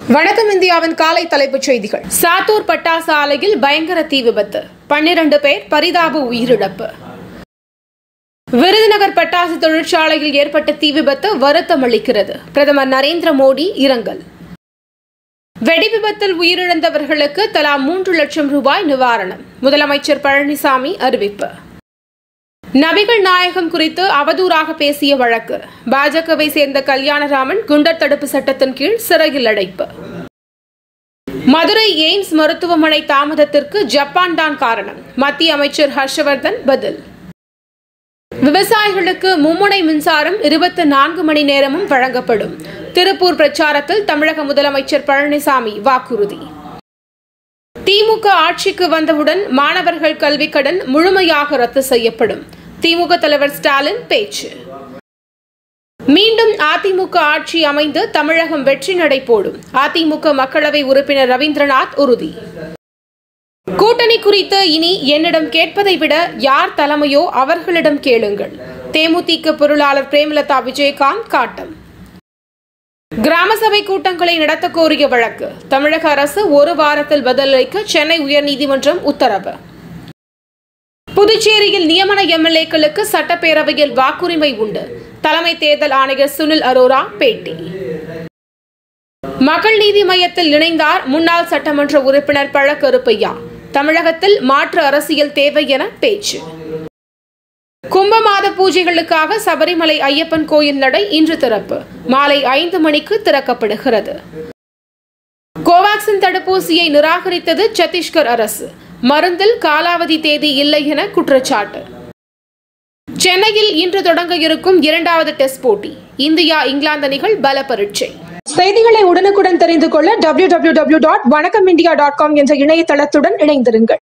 வணக்கம் இந்தியாவின் காலை தலைப்புச் செய்திகள் சாத்தூர் பட்டாசு ஆலையில் பயங்கர தீ விபத்து பன்னிரண்டு பேர் பரிதாப உயிரிழப்பு விருதுநகர் பட்டாசு தொழிற்சாலையில் ஏற்பட்ட தீ விபத்து வருத்தம் அளிக்கிறது பிரதமர் நரேந்திர மோடி இரங்கல் வெடி விபத்தில் உயிரிழந்தவர்களுக்கு தலா மூன்று லட்சம் ரூபாய் நிவாரணம் முதலமைச்சர் பழனிசாமி அறிவிப்பு நபிகள் நாயகம் குறித்து அவதூறாக பேசிய வழக்கு பாஜகவை சேர்ந்த கல்யாணராமன் குண்டர் தடுப்பு சட்டத்தின் கீழ் சிறையில் அடைப்பு மதுரை எய்ம்ஸ் மருத்துவமனை தாமதத்திற்கு ஜப்பான் தான் காரணம் மத்திய அமைச்சர் ஹர்ஷவர்தன் பதில் விவசாயிகளுக்கு மும்முனை மின்சாரம் இருபத்தி நான்கு மணி நேரமும் வழங்கப்படும் திருப்பூர் பிரச்சாரத்தில் தமிழக முதலமைச்சர் பழனிசாமி வாக்குறுதி திமுக ஆட்சிக்கு வந்தவுடன் மாணவர்கள் கல்விக் கடன் முழுமையாக ரத்து செய்யப்படும் திமுக தலைவர் ஸ்டாலின் பேச்சு மீண்டும் அதிமுக ஆட்சி அமைந்து தமிழகம் வெற்றி நடை போடும் அதிமுக மக்களவை உறுப்பினர் ரவீந்திரநாத் உறுதி கூட்டணி குறித்து இனி என்னிடம் கேட்பதை விட யார் தலைமையோ அவர்களிடம் கேளுங்கள் தேமுதிக பொருளாளர் பிரேமலதா விஜயகாந்த் காட்டம் கிராம சபை கூட்டங்களை நடத்த கோரிய வழக்கு தமிழக அரசு ஒரு வாரத்தில் பதிலளிக்க சென்னை உயர்நீதிமன்றம் உத்தரவு புதுச்சேரியில் நியமன எம்எல்ஏக்களுக்கு சட்டப்பேரவையில் வாக்குரிமை உண்டு தலைமை தேர்தல் ஆணையர் சுனில் அரோரா பேட்டி மக்கள் நீதி மையத்தில் இணைந்தார் முன்னாள் சட்டமன்ற உறுப்பினர் பழக்கருப்பையா தமிழகத்தில் மாற்று அரசியல் தேவை என பேச்சு கும்ப மாத பூஜைகளுக்காக சபரிமலை ஐயப்பன் கோயில் நடை இன்று திறப்பு மாலை ஐந்து மணிக்கு திறக்கப்படுகிறது கோவாக்சின் தடுப்பூசியை நிராகரித்தது சத்தீஸ்கர் அரசு மருந்தில் காலாவதி தேதி இல்லை என குற்றச்சாட்டு சென்னையில் இன்று தொடங்க இருக்கும் இரண்டாவது டெஸ்ட் போட்டி இந்தியா இங்கிலாந்து அணிகள் பல பரீட்சை செய்திகளை உடனுக்குடன் தெரிந்து கொள்ள W W W dot Vanakkam India dot com என்ற இணையதளத்துடன் இணைந்திருங்கள்